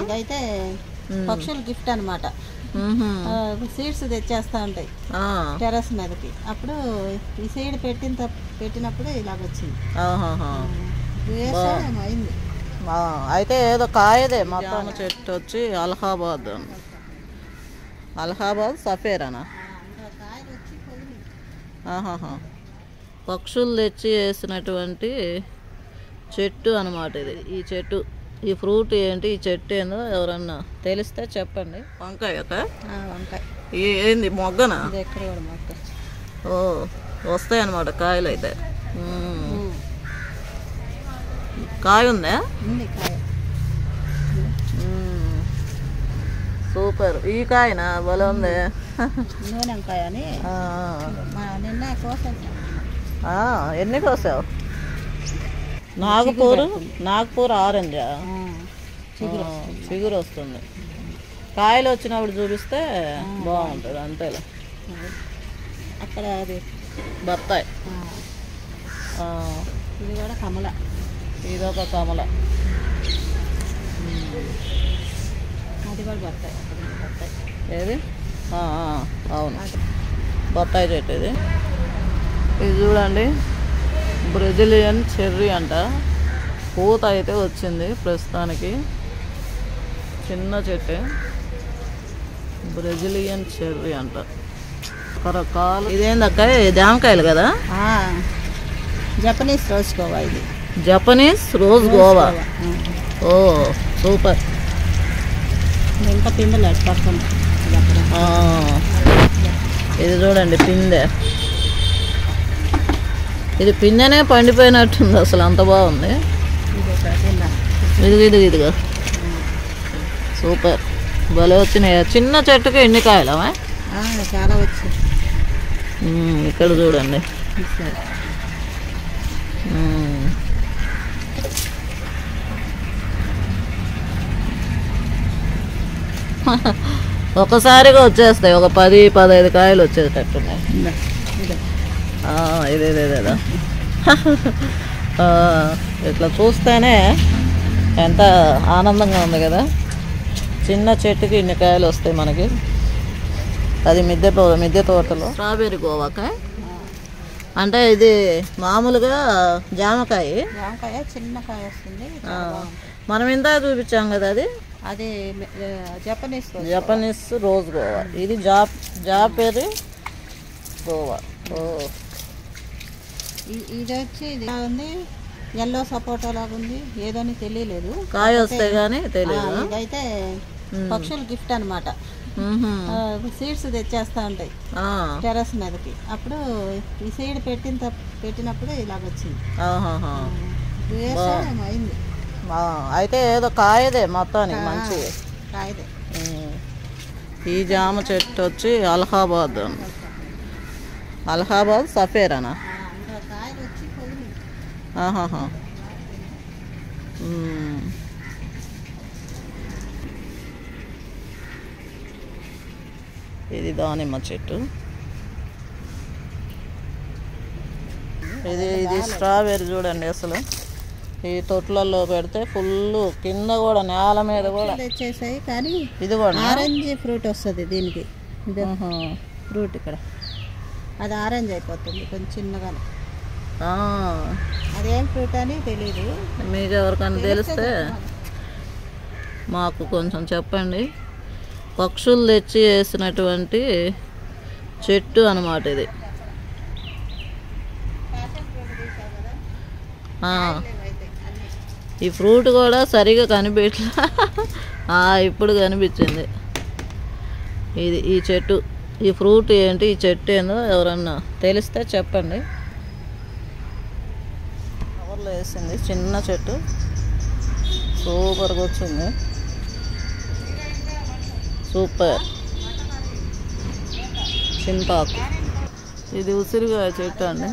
ఇదైతే పక్షుల గిఫ్ట్ అనమాట మ్మ్హ. సీడ్స్ తెచ్చేస్తా ఉంటాయి ఆ, టెర్రస్ మీదకి అప్పుడు ఈ సీడ్ పెట్టిన తప్- పెట్టినప్పుడు ఇలాగ వచ్చింది ఆహాహా. వేసే అయింది ఆ, అయితే ఏదో కాయదే మొత్తం చెట్టు వచ్చి అలహాబాద్ అని. అలహాబాద్ సఫేరానా కాయలు వచ్చి పోయినాయి ఆహాహా పక్షులు తెచ్చి వేసినటువంటి చెట్టు అన్నమాట ఇది ఈ చెట్టు ఈ ఫ్రూట్ ఏంటి ఈ చెట్టు ఏందో ఎవరన్నా తెలిస్తే చెప్పండి వంకాయ ఒక ఆ, వంకాయ ఈ- ఏంది మొగ్గనా ఇది ఎక్కడ కూడా మొక్క ఓ వస్తాయి అన్నమాట కాయలు అయితే మ్మ్. కాయ ఉందా ఉంది కాయ మ్మ్. సూపర్ ఈ కాయనా భలే ఉంది నూనె వంకాయ అని ఆ, మా నిన్న కోసేసాం ఆ, ఎన్ని కోసావు నాగపూర్ నాగపూర్ ఆరెంజా ఆ, చిగురు చిగురు వస్తుంది కాయలు వచ్చినప్పుడు చూపిస్తే బాగుంటుంది అంతేలే అక్కడ అది బత్తాయి ఆ, ఆ, ఇది కూడా కమల ఇదొక కమల అది కూడా బత్తాయి అక్కడ ఉంది బత్తాయి ఏది ఆ, ఆ, అవును బత్తాయి చెట్టు ఇది ఇది చూడండి బ్రెజిలియన్ చెర్రీ అంట పూత అయితే వచ్చింది ప్రస్తుతానికి చిన్న చెట్టు బ్రెజిలియన్ చెర్రీ అంట రకరకాలు ఇదేందక్క ఇది జామకాయలు కదా ఆ, జపనీస్ రోజుకోవా ఇది జపనీస్ రోజ్ గోవా ఓ సూపర్ ఇది ఇంకా పిందెలు అటు పక్కన ఇది అక్కడ ఆ, ఇది చూడండి పిందె ఇది పిందెనే పండిపోయినట్టుంది అసలు అంత బాగుంది ఇది ఒక కింద ఇదిగో ఇదిగో ఇదిగో సూపర్ భలే వచ్చినాయి చిన్న చెట్టుకి ఎన్ని కాయలమా ఆ, చాలా వచ్చి ఇక్కడ చూడండి సరే మ్మ్. ఒకసారిగా వచ్చేస్తాయి ఒక పది పదహైదు కాయలు వచ్చేటట్టున్నాయి ఇందా, ఇదో. ఆ, ఇదే ఇదే ఇదే ఆ, ఇట్లా చూస్తేనే ఎంత ఆనందంగా ఉంది కదా చిన్న చెట్టుకి ఇన్ని కాయలు వస్తాయి మనకి అది మిద్దె తో- మిద్దె తోటలో స్ట్రాబెర్రీ గోవాకాయ అంటే ఇది మామూలుగా జామకాయ జామకాయ చిన్న కాయ వస్తుంది ఆ, మనం ఇందా చూపించాం కదా అది అది ఆ, జపనీస్ రోజు. జపనీస్ రోజ్ గోవా ఇది జాప్ జాపెర్రీ గోవా ఓ ఇ- ఇది వచ్చి ఇది ఎలా ఉంది ఎల్లో సపోటా లాగా ఉంది ఏదోని తెలియలేదు కాయ వస్తే కానీ ఆ, తెలియదు ఇదైతే పక్షుల గిఫ్ట్ అనమాట మ్మ్హ. సీడ్స్ తెచ్చేస్తా ఉంటాయి ఆ, టెర్రస్ మీదకి అప్పుడు ఈ సీడ్ పెట్టిన తప్- పెట్టినప్పుడు ఇలాగ వచ్చింది ఆహాహా. వేసే అయింది ఆ, అయితే ఏదో కాయదే మొత్తానికి మంచి కాయదే ఈ జామ చెట్టు వచ్చి అలహాబాద్ అని. అలహాబాద్ సఫేరానా ఇంకా కాయలు వచ్చి పోయినాయి ఆహాహా మ్మ్. ఇది దానిమ్మ చెట్టు ఇది ఇది స్ట్రాబెర్రీ చూడండి అసలు ఈ తొట్లలో పెడితే ఫుల్ కింద కూడా నేల మీద కూడా తెచ్చేసాయి కానీ ఇది కూడా ఆరెంజ్ ఫ్రూట్ వస్తుంది దీనికి ఇది ఫ్రూట్ ఇక్కడ అది ఆరెంజ్ అయిపోతుంది కొంచెం చిన్నగానే అదేం ఫ్రూట్ అని తెలియదు మీకు ఎవరికైనా తెలిస్తే మాకు కొంచెం చెప్పండి పక్షులు తెచ్చి వేసినటువంటి చెట్టు అన్నమాట ఇది ఆ, ఈ ఫ్రూట్ కూడా సరిగా కనిపించలే ఆ, ఇప్పుడు కనిపించింది ఇది ఈ చెట్టు ఈ ఫ్రూట్ ఏంటి ఈ చెట్టు ఏందో ఎవరన్నా తెలిస్తే చెప్పండి కవర్లో వేసింది చిన్న చెట్టు సూపర్గా వచ్చింది సూపర్ చింతాకు ఇది ఉసిరిగా చెట్టు అండి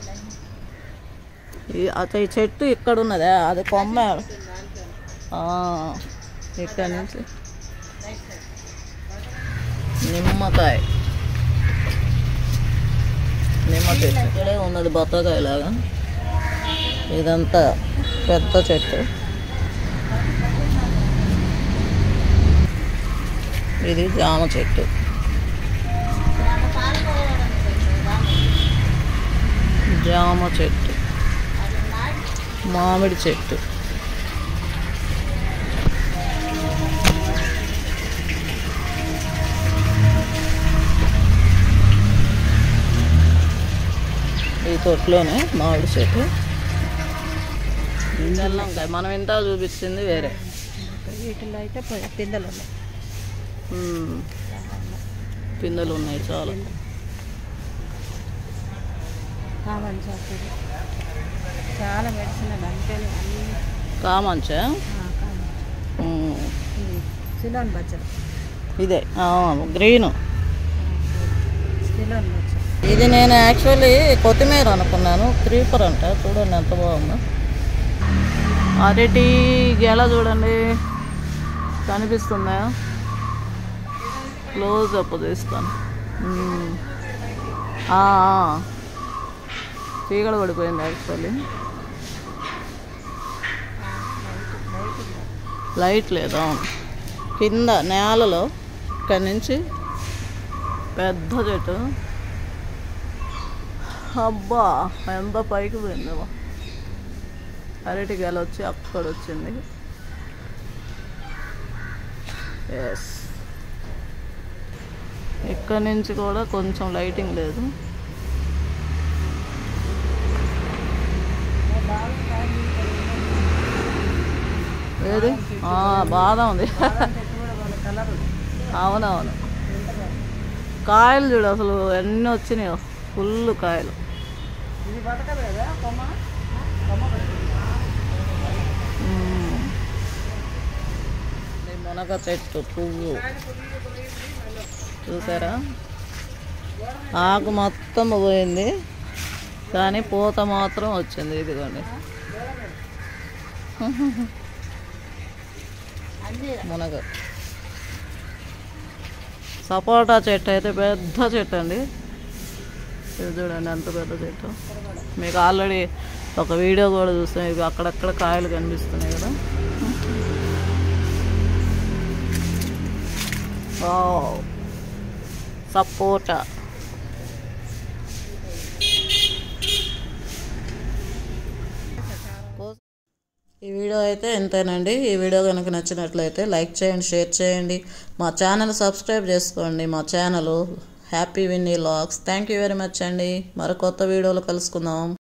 ఈ- అసలు ఈ చెట్టు ఇక్కడ ఉన్నదే అది కొమ్మ ఆ, ఇక్కడ నుంచి నిమ్మకాయ నిమ్మ చెట్టు ఇక్కడే ఉన్నది బత్తకాయ లాగా ఇదంతా పెద్ద చెట్టు ఇది జామ చెట్టు జామ చెట్టు మామిడి చెట్టు ఈ తొట్లోనే మామిడి చెట్టు తెల్లంకాయ మనం ఇంత చూపించింది వేరే వీటిలో అయితే పొ- పిందెలు ఉన్నాయి ఉమ్. పిందెలు ఉన్నాయి చాలా కామన్ చేస్తుంది చాలా మెడిసిన్ అంటేనే అన్ని కామంచా ఆ, కామన్ ఉమ్. ఇది సిలోన్ బచ్చలు ఇదే గ్రీన్ సిలోన్ బచ్చలు ఇది నేను యాక్చువల్లీ కొత్తిమీర అనుకున్నాను క్రీపర్ అంట చూడండి ఎంత బాగుందో అరటి గెల చూడండి కనిపిస్తుందా క్లోజ్ అప్ తీస్తాను మ్మ్. ఆ, ఆ. చీకటి పడిపోయింది యాక్చువల్లీ లైట్ లేదా కింద నేలలో ఇక్కడి నుంచి పెద్ద చెట్టు అబ్బా ఎంత పైకి పోయిందేమో అరటి గెల వచ్చి అక్కడ వచ్చింది ఎస్ ఇక్కడ నుంచి కూడా కొంచెం లైటింగ్ లేదు ఏది ఆ, బాగా ఉంది కలర్ అవునవును కాయలు చూడు అసలు ఎన్ని వచ్చినాయో ఫుల్ కాయలు ఇది బతకదు కదా కొమ్మ కొమ్మ మ్మ్. ఇది మునగ చెట్టు పువ్వు చూసారా ఆకు మొత్తం పోయింది కానీ పూత మాత్రం వచ్చింది ఇదిగోండి అన్నీ మునగ సపోటా చెట్టు అయితే పెద్ద చెట్టు అండి ఇది చూడండి ఎంత పెద్ద చెట్టు మీకు ఆల్రెడీ ఒక వీడియో కూడా చూస్తాం ఇవి అక్కడక్కడ కాయలు కనిపిస్తున్నాయి కదా వావ్. సపోటా ఈ వీడియో అయితే ఎంతేనండి ఈ వీడియో కనుక నచ్చినట్లయితే లైక్ చేయండి షేర్ చేయండి మా ఛానల్ సబ్స్క్రైబ్ చేసుకోండి మా channel happy Vinny vlogs thank you very much అండి మరో కొత్త వీడియోలో కలుసుకుందాం